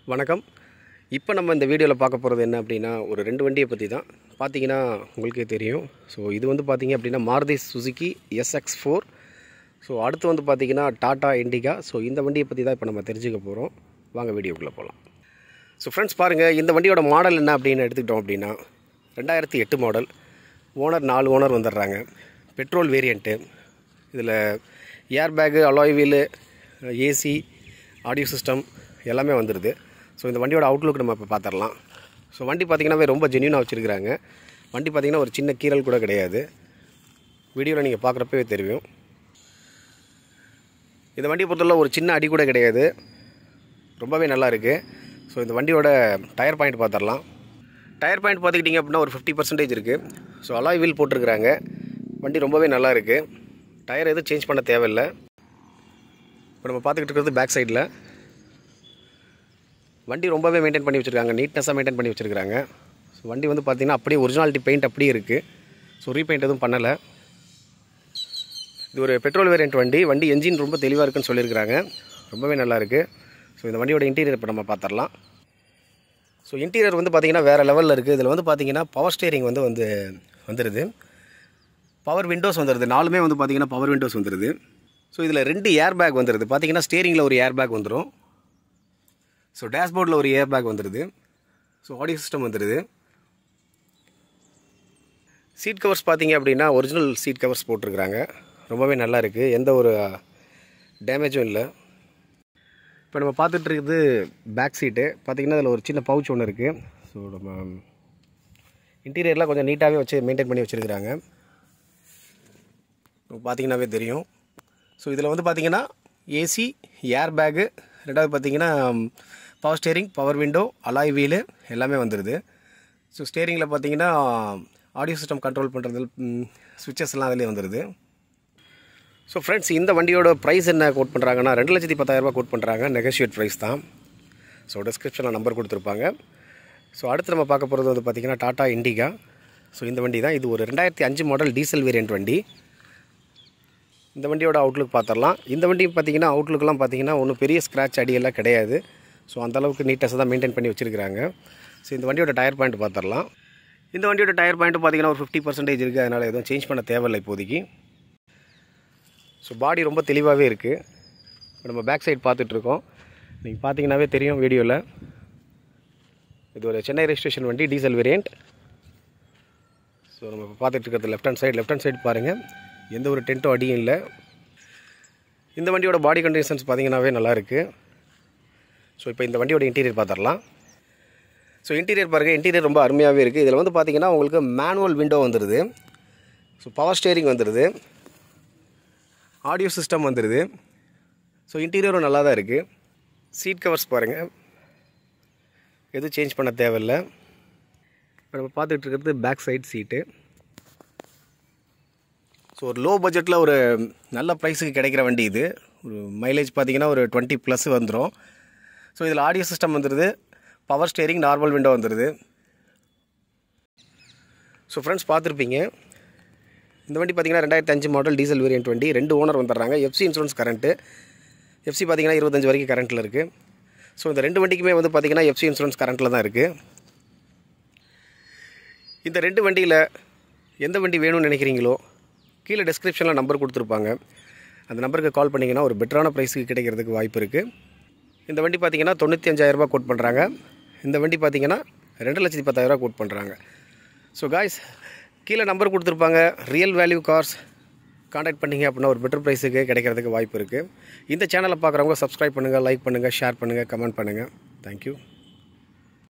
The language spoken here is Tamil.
வணக்கம் இப்போ நம்ம இந்த வீடியோவில் பார்க்க போகிறது என்ன அப்படின்னா ஒரு ரெண்டு வண்டியை பற்றி தான் பார்த்தீங்கன்னா உங்களுக்கே தெரியும் ஸோ இது வந்து பார்த்தீங்க அப்படின்னா Maruti Suzuki SX four so அடுத்து வந்து பார்த்தீங்கன்னா டாடா இண்டிகா ஸோ இந்த வண்டியை பற்றி தான் இப்போ நம்ம தெரிஞ்சுக்க போகிறோம் வாங்க வீடியோக்குள்ளே போகலாம் ஸோ ஃப்ரெண்ட்ஸ் பாருங்கள் இந்த வண்டியோட மாடல் என்ன அப்படின்னு எடுத்துக்கிட்டோம் அப்படின்னா ரெண்டாயிரத்தி எட்டு மாடல் ஓனர் நாலு ஓனர் வந்துடுறாங்க பெட்ரோல் வேரியண்ட்டு இதில் air bag alloy wheel AC audio system எல்லாமே வந்துடுது ஸோ இந்த வண்டியோட அவுட்லுக் நம்ம இப்போ பார்த்துடலாம் ஸோ வண்டி பார்த்திங்கன்னா ரொம்ப ஜென்யூனாக வச்சுருக்கிறாங்க வண்டி பார்த்திங்கன்னா ஒரு சின்ன கீறல் கூட கிடையாது வீடியோவில் நீங்கள் பார்க்குறப்பவே தெரியும் இந்த வண்டியை பொறுத்தவரை ஒரு சின்ன அடி கூட கிடையாது ரொம்பவே நல்லா இருக்குது ஸோ இந்த வண்டியோட டயர் பாயிண்ட் பார்த்துடலாம் டயர் பாயிண்ட் பார்த்துக்கிட்டிங்க அப்படின்னா ஒரு ஃபிஃப்டி பர்சன்டேஜ் இருக்குது ஸோ அலாய் வீல் போட்டிருக்கிறாங்க வண்டி ரொம்பவே நல்லா இருக்குது டயர் எதுவும் சேஞ்ச் பண்ண தேவையில்லை இப்போ நம்ம பார்த்துக்கிட்டு இருக்கிறது பேக் சைடில் வண்டி ரொம்பவே மெயின்டைன் பண்ணி வச்சுருக்காங்க நீட்னஸாக மெயின்டைன் பண்ணி வச்சுருக்காங்க ஸோ வண்டி வந்து பார்த்திங்கன்னா அப்படியே ஒரிஜினாலிட்டி பெயிண்ட் அப்படியே இருக்குது ஸோ ரீபெயிண்ட் எதுவும் பண்ணலை இது ஒரு பெட்ரோல் வேரியன்ட் வண்டி வண்டி என்ஜின் ரொம்ப தெளிவாக இருக்குன்னு சொல்லியிருக்கிறாங்க ரொம்பவே நல்லா இருக்குது ஸோ இந்த வண்டியோட இன்டீரியர் இப்போ நம்ம பார்த்துடலாம் ஸோ இன்டீரியர் வந்து பார்த்திங்கன்னா வேறு லெவலில் இருக்குது இதில் வந்து பார்த்திங்கன்னா பவர் ஸ்டேரிங் வந்து வந்து வந்துடுது பவர் விண்டோஸ் வந்துடுது நாலுமே வந்து பார்த்திங்கன்னா பவர் விண்டோஸ் வந்துடுது ஸோ இதில் ரெண்டு ஏர் பேக் வந்துடுது பார்த்திங்கன்னா ஸ்டேரிங்கில் ஒரு ஏர் பேக் வந்துடும் ஸோ டேஷ்போர்டில் ஒரு ஏர் பேக் வந்துடுது ஸோ ஆடியோ சிஸ்டம் வந்துடுது சீட் கவர்ஸ் பார்த்தீங்க அப்படின்னா ஒரிஜினல் சீட் கவர்ஸ் போட்டிருக்கிறாங்க ரொம்பவே நல்லா இருக்குது எந்த ஒரு டேமேஜும் இல்லை இப்போ நம்ம பார்த்துட்டு இருக்குது பேக் சீட்டு பார்த்திங்கன்னா அதில் ஒரு சின்ன பவுச் ஒன்று இருக்குது ஸோ நம்ம இன்டீரியர்லாம் கொஞ்சம் நீட்டாகவே வச்சு மெயின்டைன் பண்ணி வச்சுருக்கிறாங்க பார்த்தீங்கன்னாவே தெரியும் ஸோ இதில் வந்து பார்த்தீங்கன்னா ஏசி ஏர் பேகு ரெண்டாவது பார்த்தீங்கன்னா power steering power window alloy wheel எல்லாமே வந்துடுது ஸோ ஸ்டேரிங்கில் பார்த்தீங்கன்னா ஆடியோ சிஸ்டம் கண்ட்ரோல் பண்ணுறது சுவிச்சஸ் எல்லாம் அதிலே வந்துடுது ஸோ ஃப்ரெண்ட்ஸ் இந்த வண்டியோட ப்ரைஸ் என்ன கோட் பண்ணுறாங்கன்னா ரெண்டு லட்சத்தி பத்தாயிரரூபா கோட் பண்ணுறாங்க நெகோஷியேட் ப்ரைஸ் தான் ஸோ டிஸ்கிரிப்ஷனில் நம்பர் கொடுத்துருப்பாங்க ஸோ அடுத்து நம்ம பார்க்க போகிறது வந்து பார்த்திங்கன்னா டாடா இண்டிகா ஸோ இந்த வண்டி தான் இது ஒரு ரெண்டாயிரத்தி அஞ்சு மாடல் டீசல் வேரியன்ட் வண்டி இந்த வண்டியோட அவுட்லுக் பார்த்துடலாம் இந்த வண்டி பார்த்தீங்கன்னா அவுட்லுக்லாம் பார்த்தீங்கன்னா ஒன்றும் பெரிய ஸ்க்ராட்ச் அடியெல்லாம் கிடையாது ஸோ அந்தளவுக்கு நீட்டஸாக தான் மெயின்டைன் பண்ணி வச்சுருக்காங்க ஸோ இந்த வண்டியோட டயர் பாயிண்ட் பார்த்துடலாம் இந்த வண்டியோட டயர் பாயிண்ட் பார்த்தீங்கன்னா ஒரு ஃபிஃப்டி பர்சன்டேஜ் இருக்குது அதனால் எதுவும் சேஞ்ச் பண்ண தேவையில்லை இப்போதைக்கு ஸோ பாடி ரொம்ப தெளிவாகவே இருக்குது இப்போ நம்ம பேக் சைடு பார்த்துட்ருக்கோம் நீங்கள் பார்த்தீங்கன்னாவே தெரியும் வீடியோவில் இது ஒரு சென்னை ரெஜிஸ்ட்ரேஷன் வண்டி டீசல் வேரியண்ட் ஸோ நம்ம இப்போ பார்த்துட்டு இருக்கிறது left hand side left hand side பாருங்கள் எந்த ஒரு டென்ட்டும் அடியும் இல்லை இந்த வண்டியோட பாடி கண்டிஷன்ஸ் பார்த்தீங்கன்னாவே நல்லா இருக்குது ஸோ இப்போ இந்த வண்டியோட இன்டீரியர் பார்த்துடலாம் ஸோ இன்டீரியர் பாருங்கள் இன்டீரியர் ரொம்ப அருமையாகவே இருக்குது இதில் வந்து பார்த்தீங்கன்னா உங்களுக்கு மேனுவல் விண்டோ வந்துடுது ஸோ பவர் ஸ்டேரிங் வந்துடுது ஆடியோ சிஸ்டம் வந்துடுது ஸோ இன்டீரியரும் நல்லா தான் இருக்குது சீட் கவர்ஸ் பாருங்கள் எதுவும் சேஞ்ச் பண்ண தேவையில்லை இப்போ நம்ம பார்த்துட்டு இருக்கிறது பேக் சைடு சீட்டு ஸோ ஒரு லோ பட்ஜெட்டில் ஒரு நல்ல ப்ரைஸுக்கு கிடைக்கிற வண்டி இது ஒரு மைலேஜ் பார்த்தீங்கன்னா ஒரு டுவெண்ட்டி ப்ளஸ் வந்துடும் ஸோ இதில் ஆடியோ சிஸ்டம் வந்துடுது பவர் ஸ்டேரிங் நார்மல் விண்டோ வந்துடுது ஸோ ஃப்ரெண்ட்ஸ் பார்த்துருப்பீங்க இந்த வண்டி பார்த்தீங்கன்னா ரெண்டாயிரத்தி அஞ்சு மாடல் டீசல் வேரியன்ட் வண்டி ரெண்டு ஓனர் வந்துடுறாங்க எஃப்சி இன்சூரன்ஸ் கரண்ட்டு எஃப்சி பார்த்தீங்கன்னா இருபத்தஞ்சு வரைக்கும் கரண்ட்டில் இருக்குது ஸோ இந்த ரெண்டு வண்டிக்குமே வந்து பார்த்தீங்கன்னா எஃப்சி இன்சூரன்ஸ் கரண்ட்டில் தான் இருக்குது இந்த ரெண்டு வண்டியில் எந்த வண்டி வேணும்னு நினைக்கிறீங்களோ கீழே டிஸ்கிரிப்ஷனில் நம்பர் கொடுத்துருப்பாங்க அந்த நம்பருக்கு கால் பண்ணிங்கன்னா ஒரு பெட்டரான ப்ரைஸுக்கு கிடைக்கிறதுக்கு வாய்ப்பு இருக்குது இந்த வண்டி பார்த்தீங்கன்னா தொண்ணூற்றி அஞ்சாயிரரூபா கோட் பண்ணுறாங்க இந்த வண்டி பார்த்தீங்கன்னா ரெண்டு லட்சத்தி பத்தாயிரரூபா கோட் பண்ணுறாங்க ஸோ காய்ஸ் கீழே நம்பர் கொடுத்துருப்பாங்க ரியல் வேல்யூ கார்ஸ் காண்டாக்ட் பண்ணிங்க அப்படின்னா ஒரு பெட்டர் ப்ரைஸுக்கு கிடைக்கிறதுக்கு வாய்ப்பு இருக்குது இந்த சேனலை பார்க்குறவங்க சப்ஸ்கிரைப் பண்ணுங்கள் லைக் பண்ணுங்கள் ஷேர் பண்ணுங்கள் கமெண்ட் பண்ணுங்கள் தேங்க்யூ